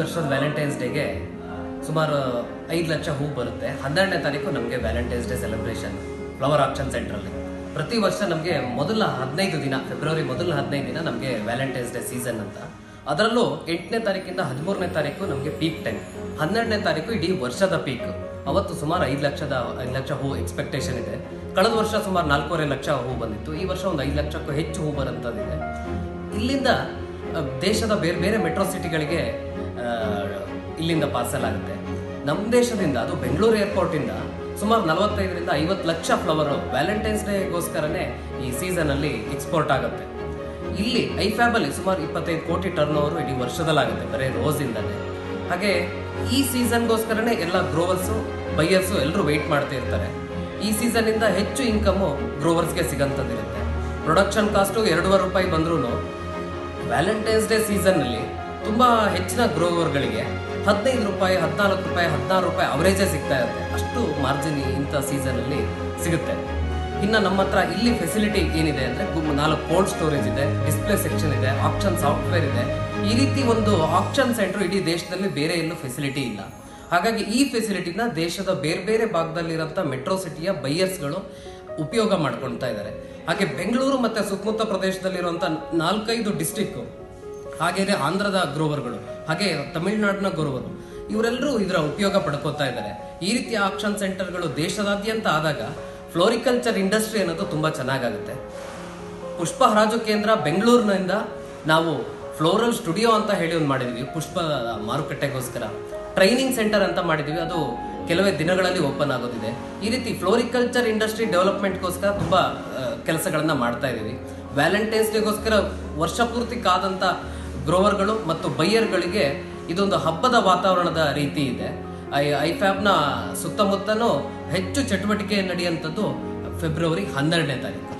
ವರ್ಷದ ವ್ಯಾಲೆಂಟೈನ್ಸ್ ಡೇಗೆ ಸುಮಾರು ಐದು ಲಕ್ಷ ಹೂ ಬರುತ್ತೆ ಹನ್ನೆರಡನೇ ತಾರೀಕು ನಮಗೆ valentine's day celebration flower auction ಸೆಂಟ್ರಲ್ಲಿ ಪ್ರತಿ ವರ್ಷ ನಮಗೆ ಮೊದಲ ಹದಿನೈದು ದಿನ ಫೆಬ್ರವರಿ ಮೊದಲ ಹದಿನೈದು ದಿನ ನಮಗೆ ವ್ಯಾಲೆಂಟೈನ್ಸ್ ಡೇ ಸೀಸನ್ ಅಂತ ಅದರಲ್ಲೂ ಎಂಟನೇ ತಾರೀಕಿಂದ ಹದಿಮೂರನೇ ತಾರೀಕು ನಮಗೆ ಪೀಕ್ ಟೈಮ್ ಹನ್ನೆರಡನೇ ತಾರೀಕು ಇಡೀ ವರ್ಷದ ಪೀಕ್ ಅವತ್ತು ಸುಮಾರು ಐದು ಲಕ್ಷದ ಐದು ಲಕ್ಷ ಹೂ ಎಕ್ಸ್ಪೆಕ್ಟೇಷನ್ ಇದೆ ಕಳೆದ ವರ್ಷ ಸುಮಾರು ನಾಲ್ಕೂವರೆ ಲಕ್ಷ ಹೂ ಬಂದಿತ್ತು ಈ ವರ್ಷ ಒಂದು ಐದು ಲಕ್ಷಕ್ಕೂ ಹೆಚ್ಚು ಹೂ ಬರೋಂಥದ್ದಿದೆ ಇಲ್ಲಿಂದ ಆ, ದೇಶದ ಬೇರೆ ಬೇರೆ ಮೆಟ್ರೋ ಸಿಟಿಗಳಿಗೆ ಆ, ಇಲ್ಲಿಂದ ಪಾರ್ಸಲ್ ಆಗುತ್ತೆ ನಮ್ಮ ದೇಶದಿಂದ ಅದು ಬೆಂಗಳೂರು ಏರ್ಪೋರ್ಟಿಂದ ಸುಮಾರು ನಲವತ್ತೈದರಿಂದ ಐವತ್ತು ಲಕ್ಷ ಫ್ಲವರು ವ್ಯಾಲೆಂಟೈನ್ಸ್ ಡೇಗೋಸ್ಕರನೇ ಈ ಸೀಸನಲ್ಲಿ ಎಕ್ಸ್ಪೋರ್ಟ್ ಆಗುತ್ತೆ ಇಲ್ಲಿ ಐಫ್ಯಾಬಲ್ಲಿ ಸುಮಾರು ಇಪ್ಪತ್ತೈದು ಕೋಟಿ ಟರ್ನ್ ಓವರು ಇಡೀ ವರ್ಷದಲ್ಲಾಗುತ್ತೆ ಬರೀ ರೋಸಿಂದನೇ ಹಾಗೆ ಈ ಸೀಸನ್ಗೋಸ್ಕರನೇ ಎಲ್ಲ ಗ್ರೋವರ್ಸು ಬೈಯರ್ಸು ಎಲ್ಲರೂ ವೆಯ್ಟ್ ಮಾಡ್ತಾ ಇರ್ತಾರೆ ಈ ಸೀಸನ್ನಿಂದ ಹೆಚ್ಚು ಇನ್ಕಮು ಗ್ರೋವರ್ಸ್ಗೆ ಸಿಗಂಥದ್ದಿರುತ್ತೆ ಪ್ರೊಡಕ್ಷನ್ ಕಾಸ್ಟು ಎರಡೂವರೆ ರೂಪಾಯಿ ಬಂದ್ರೂ ವ್ಯಾಲೆಂಟೈನ್ಸ್ ಡೇ ಸೀಸನ್ನಲ್ಲಿ ತುಂಬ ಹೆಚ್ಚಿನ ಗ್ರೋವರ್ಗಳಿಗೆ ಹದಿನೈದು ರೂಪಾಯಿ ಹದಿನಾಲ್ಕು ರೂಪಾಯಿ ಹದಿನಾರು ರೂಪಾಯಿ ಅವರೇಜೇ ಸಿಗ್ತಾ ಇರುತ್ತೆ ಅಷ್ಟು ಮಾರ್ಜಿನ್ ಇಂಥ ಸೀಸನಲ್ಲಿ ಸಿಗುತ್ತೆ ಇನ್ನು ನಮ್ಮ ಹತ್ರ ಇಲ್ಲಿ ಫೆಸಿಲಿಟಿ ಏನಿದೆ ಅಂದರೆ ನಾಲ್ಕು ಕೋಲ್ಡ್ ಸ್ಟೋರೇಜ್ ಇದೆ ಡಿಸ್ಪ್ಲೇ ಸೆಕ್ಷನ್ ಇದೆ ಆಪ್ಷನ್ ಸಾಫ್ಟ್ವೇರ್ ಇದೆ ಈ ರೀತಿ ಒಂದು ಆಪ್ಷನ್ ಸೆಂಟರ್ ಇಡೀ ದೇಶದಲ್ಲಿ ಬೇರೆ ಎಲ್ಲೂ ಫೆಸಿಲಿಟಿ ಇಲ್ಲ ಹಾಗಾಗಿ ಈ ಫೆಸಿಲಿಟಿನ ದೇಶದ ಬೇರೆ ಬೇರೆ ಭಾಗದಲ್ಲಿರೋಂಥ ಮೆಟ್ರೋ ಸಿಟಿಯ ಬೈಯರ್ಸ್ಗಳು ಉಪಯೋಗ ಮಾಡ್ಕೊಳ್ತಾ ಇದ್ದಾರೆ ಹಾಗೆ ಬೆಂಗಳೂರು ಮತ್ತೆ ಸುತ್ತಮುತ್ತ ಪ್ರದೇಶದಲ್ಲಿರುವಂಥ ನಾಲ್ಕೈದು ಡಿಸ್ಟಿಕ್ ಹಾಗೇನೆ ಆಂಧ್ರದ ಗ್ರೋವರ್ಗಳು ಹಾಗೆ ತಮಿಳುನಾಡಿನ ಗ್ರೋವರು ಇವರೆಲ್ಲರೂ ಇದರ ಉಪಯೋಗ ಪಡ್ಕೋತಾ ಇದ್ದಾರೆ ಈ ರೀತಿಯ ಆಕ್ಷನ್ ಸೆಂಟರ್ಗಳು ದೇಶದಾದ್ಯಂತ ಆದಾಗ ಫ್ಲೋರಿಕಲ್ಚರ್ ಇಂಡಸ್ಟ್ರಿ ಅನ್ನೋದು ತುಂಬಾ ಚೆನ್ನಾಗಾಗುತ್ತೆ ಪುಷ್ಪ ಹರಾಜು ಕೇಂದ್ರ ಬೆಂಗಳೂರಿನಿಂದ ನಾವು ಫ್ಲೋರಲ್ ಸ್ಟುಡಿಯೋ ಅಂತ ಹೇಳಿ ಒಂದು ಮಾಡಿದ್ವಿ ಪುಷ್ಪ ಮಾರುಕಟ್ಟೆಗೋಸ್ಕರ ಟ್ರೈನಿಂಗ್ ಸೆಂಟರ್ ಅಂತ ಮಾಡಿದ್ವಿ ಅದು ಕೆಲವೇ ದಿನಗಳಲ್ಲಿ ಓಪನ್ ಆಗೋದಿದೆ ಈ ರೀತಿ ಫ್ಲೋರಿಕಲ್ಚರ್ ಇಂಡಸ್ಟ್ರಿ ಡೆವಲಪ್ಮೆಂಟ್ಗೋಸ್ಕರ ತುಂಬ ಕೆಲಸಗಳನ್ನ ಮಾಡ್ತಾ ಇದ್ದೀವಿ ವ್ಯಾಲೆಂಟೈನ್ಸ್ ಡೇಗೋಸ್ಕರ ವರ್ಷ ಪೂರ್ತಿ ಕಾದಂಥ ಗ್ರೋವರ್ಗಳು ಮತ್ತು ಬೈಯರ್ಗಳಿಗೆ ಇದೊಂದು ಹಬ್ಬದ ವಾತಾವರಣದ ರೀತಿ ಇದೆ ಐ ಐಫ್ಯಾಬ್ನ ಸುತ್ತಮುತ್ತನೂ ಹೆಚ್ಚು ಚಟುವಟಿಕೆ ನಡೆಯುವಂಥದ್ದು ಫೆಬ್ರವರಿ ಹನ್ನೆರಡನೇ ತಾರೀಕು